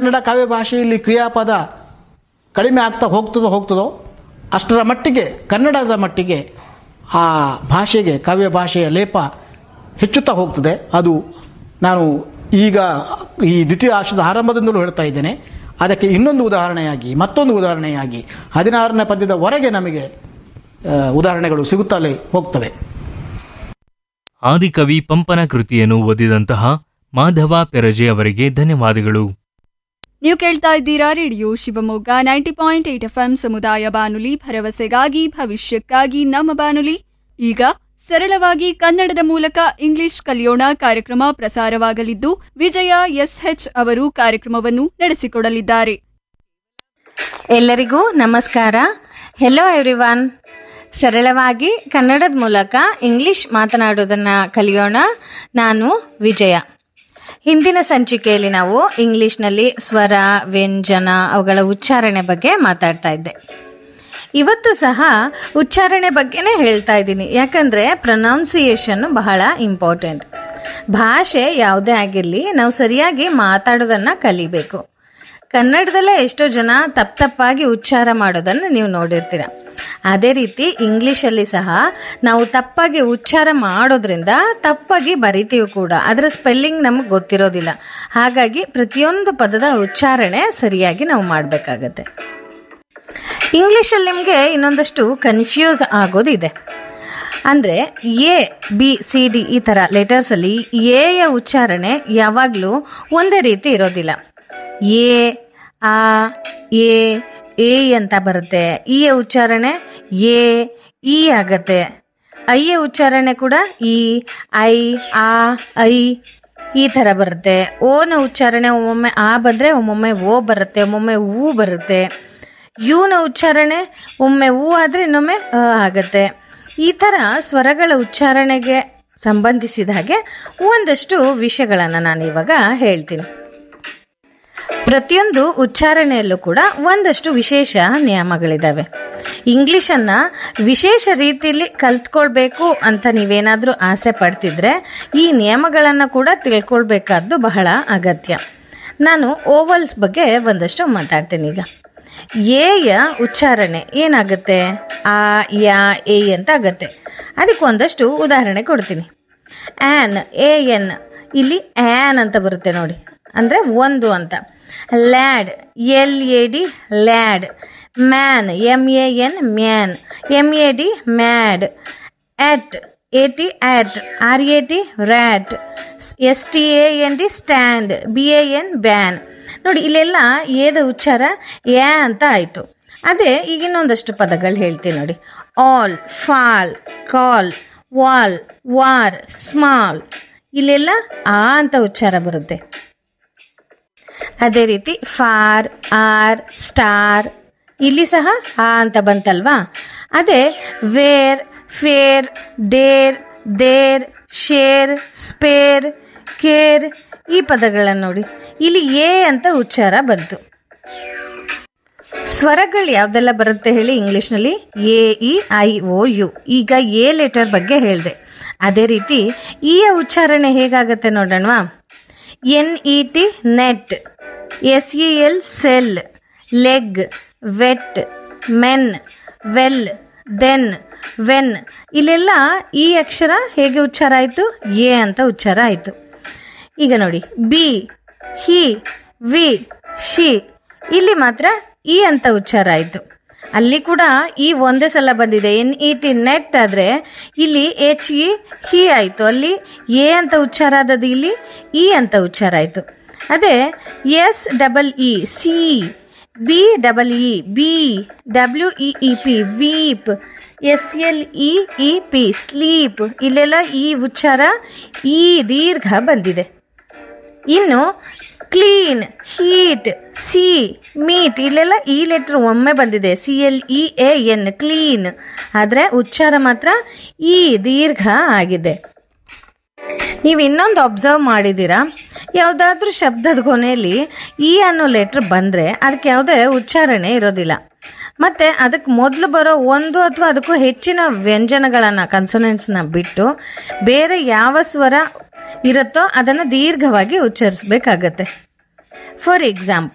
ಕನ್ನಡ ಕಾವ್ಯ ಭಾಷೆಯಲ್ಲಿ ಕ್ರಿಯಾಪದ ಕಡಿಮೆ ಆಗ್ತಾ ಹೋಗ್ತದೋ ಹೋಗ್ತದೋ ಅಷ್ಟರ ಮಟ್ಟಿಗೆ ಕನ್ನಡದ ಮಟ್ಟಿಗೆ ಆ ಭಾಷೆಗೆ ಕಾವ್ಯ ಭಾಷೆಯ ಲೇಪ ಹೆಚ್ಚುತ್ತಾ ಹೋಗ್ತದೆ ಅದು ನಾನು ಈಗ ಈ ದ್ವಿತೀಯ ಆಶದ ಆರಂಭದಿಂದಲೂ ಹೇಳ್ತಾ ಇದ್ದೇನೆ ಅದಕ್ಕೆ ಇನ್ನೊಂದು ಉದಾಹರಣೆಯಾಗಿ ಮತ್ತೊಂದು ಉದಾಹರಣೆಯಾಗಿ ಹದಿನಾರನೇ ಪದ್ಯದವರೆಗೆ ನಮಗೆ ಆ, ಉದಾಹರಣೆಗಳು ಸಿಗುತ್ತಲೇ ಹೋಗ್ತವೆ ಆದಿಕವಿ ಪಂಪನ ಕೃತಿಯನ್ನು ಓದಿದಂತಹ ಮಾಧವ ಪೆರಜೆ ಅವರಿಗೆ ಧನ್ಯವಾದಗಳು ನೀವು ಕೇಳ್ತಾ ಇದ್ದೀರಾ radio Shivamogga ninety point eight F ಸಮುದಾಯ ಬಾನುಲಿ ಭರವಸೆಗಾಗಿ ಭವಿಷ್ಯಕ್ಕಾಗಿ ನಮ್ಮ ಬಾನುಲಿ ಈಗ ಸರಳವಾಗಿ ಕನ್ನಡದ ಮೂಲಕ ಇಂಗ್ಲಿಷ್ ಕಲಿಯೋಣ ಕಾರ್ಯಕ್ರಮ ಪ್ರಸಾರವಾಗಲಿದ್ದು ವಿಜಯ ಎಸ್ಎಚ್ ಅವರು ಕಾರ್ಯಕ್ರಮವನ್ನು ನಡೆಸಿಕೊಡಲಿದ್ದಾರೆ ಎಲ್ಲರಿಗೂ ನಮಸ್ಕಾರ ಹೆಲೋ ಎವ್ರಿವನ್ ಸರಳವಾಗಿ ಕನ್ನಡದ ಮೂಲಕ ಇಂಗ್ಲಿಷ್ ಮಾತನಾಡೋದನ್ನು ಕಲಿಯೋಣ ನಾನು ವಿಜಯ ಹಿಂದಿನ ಸಂಚಿಕೆಯಲ್ಲಿ ನಾವು ಇಂಗ್ಲಿಷ್ನಲ್ಲಿ ಸ್ವರ ವ್ಯಂಜನ ಅವುಗಳ ಉಚ್ಚಾರಣೆ ಬಗ್ಗೆ ಮಾತಾಡ್ತಾ ಇದ್ದೆ ಇವತ್ತು ಸಹ ಉಚ್ಚಾರಣೆ ಬಗ್ಗೆನೇ ಹೇಳ್ತಾ ಇದ್ದೀನಿ ಯಾಕಂದರೆ ಪ್ರೊನೌನ್ಸಿಯೇಷನ್ ಬಹಳ ಇಂಪಾರ್ಟೆಂಟ್ ಭಾಷೆ ಯಾವುದೇ ಆಗಿರಲಿ ನಾವು ಸರಿಯಾಗಿ ಮಾತಾಡೋದನ್ನು ಕಲಿಬೇಕು ಕನ್ನಡದಲ್ಲೇ ಎಷ್ಟೋ ಜನ ತಪ್ಪು ತಪ್ಪಾಗಿ ಉಚ್ಚಾರ ಮಾಡೋದನ್ನು ನೀವು ನೋಡಿರ್ತೀರ ಅದೇ ರೀತಿ ಇಂಗ್ಲೀಷಲ್ಲಿ ಸಹ ನಾವು ತಪ್ಪಾಗಿ ಉಚ್ಚಾರ ಮಾಡೋದ್ರಿಂದ ತಪ್ಪಾಗಿ ಬರಿತೀವಿ ಕೂಡ ಅದರ ಸ್ಪೆಲ್ಲಿಂಗ್ ನಮಗೆ ಗೊತ್ತಿರೋದಿಲ್ಲ ಹಾಗಾಗಿ ಪ್ರತಿಯೊಂದು ಪದದ ಉಚ್ಚಾರಣೆ ಸರಿಯಾಗಿ ನಾವು ಮಾಡಬೇಕಾಗತ್ತೆ ಇಂಗ್ಲೀಷಲ್ಲಿ ನಿಮಗೆ ಇನ್ನೊಂದಷ್ಟು ಕನ್ಫ್ಯೂಸ್ ಆಗೋದಿದೆ ಅಂದರೆ ಎ ಬಿ ಸಿ ಡಿ ಈ ಥರ ಲೆಟರ್ಸಲ್ಲಿ ಎಯ ಉಚ್ಚಾರಣೆ ಯಾವಾಗಲೂ ಒಂದೇ ರೀತಿ ಇರೋದಿಲ್ಲ ಎ ಆ ಎ ಎ ಅಂತ ಬರುತ್ತೆ ಇಯ ಉಚ್ಚಾರಣೆ ಎ ಇ ಆಗತ್ತೆ ಐಯ ಉಚ್ಚಾರಣೆ ಕೂಡ ಇ ಐ ಆ ಐ ಈ ಥರ ಬರುತ್ತೆ ಓನ ಉಚ್ಚಾರಣೆ ಒಮ್ಮೊಮ್ಮೆ ಆ ಬಂದರೆ ಒಮ್ಮೊಮ್ಮೆ ಓ ಬರುತ್ತೆ ಒಮ್ಮೊಮ್ಮೆ ಊ ಬರುತ್ತೆ ಯುನ ಉಚ್ಚಾರಣೆ ಒಮ್ಮೆ ಊ ಆದರೆ ಇನ್ನೊಮ್ಮೆ ಅ ಆಗತ್ತೆ ಈ ಥರ ಸ್ವರಗಳ ಉಚ್ಚಾರಣೆಗೆ ಸಂಬಂಧಿಸಿದ ಹಾಗೆ ಒಂದಷ್ಟು ವಿಷಯಗಳನ್ನು ನಾನು ಇವಾಗ ಹೇಳ್ತೀನಿ ಪ್ರತಿಯೊಂದು ಉಚ್ಚಾರಣೆಯಲ್ಲೂ ಕೂಡ ಒಂದಷ್ಟು ವಿಶೇಷ ನಿಯಮಗಳಿದ್ದಾವೆ ಇಂಗ್ಲಿಷನ್ನು ವಿಶೇಷ ರೀತಿಯಲ್ಲಿ ಕಲ್ತ್ಕೊಳ್ಬೇಕು ಅಂತ ನೀವೇನಾದರೂ ಆಸೆ ಪಡ್ತಿದ್ರೆ ಈ ನಿಯಮಗಳನ್ನು ಕೂಡ ತಿಳ್ಕೊಳ್ಬೇಕಾದ್ದು ಬಹಳ ಅಗತ್ಯ ನಾನು ಓವಲ್ಸ್ ಬಗ್ಗೆ ಒಂದಷ್ಟು ಮಾತಾಡ್ತೀನಿ ಈಗ ಎಯ ಉಚ್ಚಾರಣೆ ಏನಾಗುತ್ತೆ ಆ ಯಾ ಎ ಅಂತ ಆಗತ್ತೆ ಅದಕ್ಕೆ ಒಂದಷ್ಟು ಉದಾಹರಣೆ ಕೊಡ್ತೀನಿ ಆ್ಯನ್ ಎ ಎನ್ ಇಲ್ಲಿ ಆ್ಯನ್ ಅಂತ ಬರುತ್ತೆ ನೋಡಿ ಅಂದರೆ ಒಂದು ಅಂತ lad L A D lad man M A N man M A D mad at A T at R A T rat S T A N D stand B A N ban ನೋಡಿ ಇಲ್ಲೆಲ್ಲ ಏದ ಉಚ್ಚಾರ ಯಾ ಅಂತ ಆಯಿತು ಅದೇ ಈಗ ಇನ್ನೊಂದಷ್ಟು ಪದಗಳು ಹೇಳ್ತೀನಿ ನೋಡಿ all fall call wall war small ಇಲ್ಲೆಲ್ಲ ಆ ಅಂತ ಉಚ್ಚಾರ ಬರುತ್ತೆ ಅದೇ ರೀತಿ ಫಾರ್ ಆರ್ ಸ್ಟಾರ್ ಇಲ್ಲಿ ಸಹ ಆ ಅಂತ ಬಂತಲ್ವಾ ಅದೇ where fair dare there share spare care ಈ ಪದಗಳನ್ನು ನೋಡಿ ಇಲ್ಲಿ ಎ ಅಂತ ಉಚ್ಚಾರ ಬಂತು ಸ್ವರಗಳು ಯಾವ್ದೆಲ್ಲ ಬರುತ್ತೆ ಹೇಳಿ ಇಂಗ್ಲಿಷ್ನಲ್ಲಿ A E I O U ಈಗ ಎ ಲೆಟರ್ ಬಗ್ಗೆ ಹೇಳಿದೆ ಅದೇ ರೀತಿ ಇಯ ಉಚ್ಚಾರಣೆ ಹೇಗಾಗತ್ತೆ ನೋಡೋಣವಾ N E T net S E L sell leg wet men well then when ಇಲ್ಲೆಲ್ಲ ಈ ಅಕ್ಷರ ಹೇಗೆ ಉಚ್ಚಾರ ಆಯಿತು ಎ ಅಂತ ಉಚ್ಚಾರ ಆಯಿತು ಈಗ ನೋಡಿ ಬಿ ಹಿ ವಿ ಶಿ ಇಲ್ಲಿ ಮಾತ್ರ ಇ ಅಂತ ಉಚ್ಚಾರ ಆಯಿತು ಅಲ್ಲಿ ಕೂಡ ಈ ಒಂದೇ ಸಲ ಬಂದಿದೆ ಎನ್ ಇ ಟಿ ನೆಟ್ ಆದರೆ ಇಲ್ಲಿ ಎಚ್ ಇ ಹಿ ಆಯಿತು ಅಲ್ಲಿ ಎ ಅಂತ ಉಚ್ಚಾರ ಆದದ್ದು ಇಲ್ಲಿ ಇ ಅಂತ ಉಚ್ಚಾರ ಆಯಿತು ಅದೇ S double E see B double E bee W E E P weep S L E E P sleep ಇಲ್ಲೆಲ್ಲ ಈ ಉಚ್ಚಾರ ಈ ದೀರ್ಘ ಬಂದಿದೆ ಇನ್ನು ಕ್ಲೀನ್ ಹೀಟ್ ಸಿ ಮೀಟ್ ಇಲ್ಲೆಲ್ಲ ಈ ಲೆಟ್ರ್ ಒಮ್ಮೆ ಬಂದಿದೆ C L E A N clean ಆದರೆ ಉಚ್ಚಾರ ಮಾತ್ರ ಈ ದೀರ್ಘ ಆಗಿದೆ ನೀವು ಇನ್ನೊಂದು ಅಬ್ಸರ್ವ್ ಮಾಡಿದ್ದೀರಾ ಯಾವುದಾದ್ರೂ ಶಬ್ದದ ಕೊನೆಯಲ್ಲಿ ಈ ಅನ್ನೋ ಲೆಟ್ರ್ ಬಂದರೆ ಅದಕ್ಕೆ ಯಾವುದೇ ಉಚ್ಚಾರಣೆ ಇರೋದಿಲ್ಲ ಮತ್ತು ಅದಕ್ಕೆ ಮೊದಲು ಬರೋ ಒಂದು ಅಥವಾ ಅದಕ್ಕೂ ಹೆಚ್ಚಿನ ವ್ಯಂಜನಗಳನ್ನು ಕನ್ಸೊನೆಂಟ್ಸ್ನ ಬಿಟ್ಟು ಬೇರೆ ಯಾವ ಸ್ವರ ಇರುತ್ತೋ ಅದನ್ನು ದೀರ್ಘವಾಗಿ ಉಚ್ಚರಿಸ್ಬೇಕಾಗತ್ತೆ ಫಾರ್ ಎಕ್ಸಾಂಪಲ್